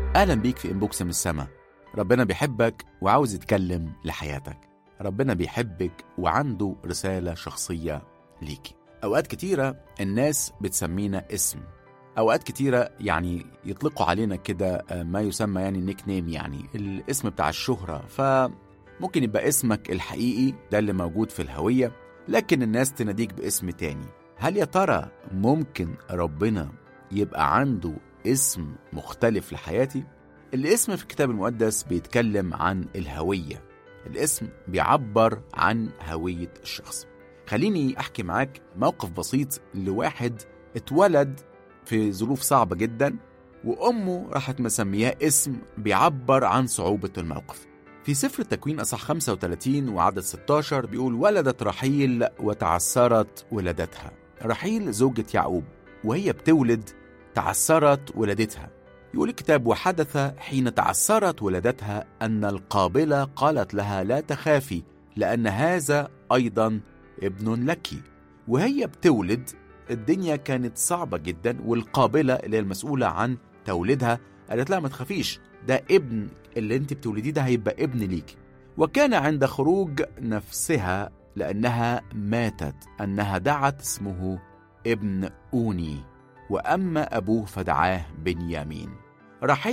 أهلا بيك في إنبوكس من السما ربنا بيحبك وعاوز يتكلم لحياتك ربنا بيحبك وعنده رسالة شخصية ليكي أوقات كتيرة الناس بتسمينا اسم أوقات كتيرة يعني يطلقوا علينا كده ما يسمى يعني نيك نيم يعني الاسم بتاع الشهرة فممكن يبقى اسمك الحقيقي ده اللي موجود في الهوية لكن الناس تناديك باسم تاني هل يا ترى ممكن ربنا يبقى عنده اسم مختلف لحياتي؟ الاسم في الكتاب المقدس بيتكلم عن الهوية الاسم بيعبر عن هوية الشخص خليني أحكي معاك موقف بسيط لواحد اتولد في ظروف صعبة جدا وأمه راحت مسمياه اسم بيعبر عن صعوبة الموقف في سفر التكوين أصح 35 وعدد 16 بيقول ولدت رحيل وتعثرت ولادتها رحيل زوجة يعقوب وهي بتولد تعثرت ولادتها يقول الكتاب وحدث حين تعثرت ولادتها أن القابلة قالت لها لا تخافي لأن هذا أيضا ابن لك وهي بتولد الدنيا كانت صعبة جدا والقابلة اللي هي المسؤولة عن توليدها قالت لها ما تخافيش ده ابن اللي انت بتولديه ده هيبقى ابن ليك وكان عند خروج نفسها لأنها ماتت أنها دعت اسمه ابن أوني وأما أبوه فدعاه بنيامين رحيل